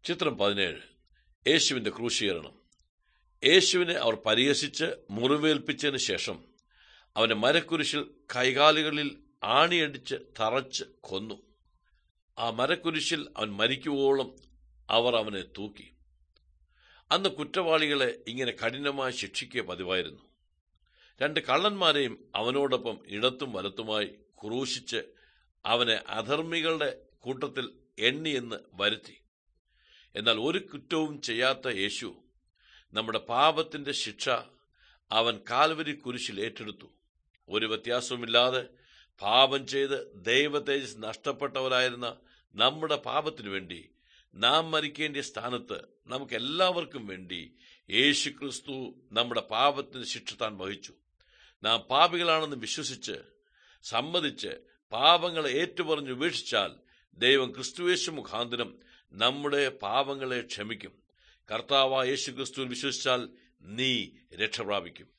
ചിത്രം പതിനേഴ് യേശുവിന്റെ ക്രൂശീകരണം യേശുവിനെ അവർ പരിഹസിച്ച് മുറിവേൽപ്പിച്ചതിന് ശേഷം അവനെ മരക്കുരിശിൽ കൈകാലുകളിൽ ആണിയടിച്ച് തറച്ച് കൊന്നു ആ മരക്കുരിശിൽ അവൻ മരിക്കുവോളം അവർ അവനെ തൂക്കി അന്ന് കുറ്റവാളികളെ ഇങ്ങനെ കഠിനമായി ശിക്ഷിക്കുക പതിവായിരുന്നു രണ്ട് കള്ളന്മാരെയും അവനോടൊപ്പം ഇടത്തും വലത്തുമായി ക്രൂശിച്ച് അവനെ അധർമ്മികളുടെ കൂട്ടത്തിൽ എണ്ണിയെന്ന് വരുത്തി എന്നാൽ ഒരു കുറ്റവും ചെയ്യാത്ത യേശു നമ്മുടെ പാപത്തിന്റെ ശിക്ഷ അവൻ കാൽവരി കുരിശിൽ ഏറ്റെടുത്തു ഒരു വ്യത്യാസവുമില്ലാതെ പാപം ചെയ്ത് ദൈവ തേജസ് നഷ്ടപ്പെട്ടവരായിരുന്ന നമ്മുടെ പാപത്തിനു വേണ്ടി നാം മരിക്കേണ്ട സ്ഥാനത്ത് നമുക്ക് എല്ലാവർക്കും വേണ്ടി യേശു ക്രിസ്തു നമ്മുടെ പാപത്തിന് ശിക്ഷ താൻ വഹിച്ചു നാം പാപികളാണെന്ന് വിശ്വസിച്ച് സമ്മതിച്ച് പാപങ്ങളെ ഏറ്റുപറഞ്ഞ് ഉപേക്ഷിച്ചാൽ ദൈവം ക്രിസ്തുവേശു മുഖാന്തരം നമ്മുടെ പാപങ്ങളെ ക്ഷമിക്കും കർത്താവ് യേശു ക്രിസ്തുവിൽ വിശ്വസിച്ചാൽ നീ രക്ഷ പ്രാപിക്കും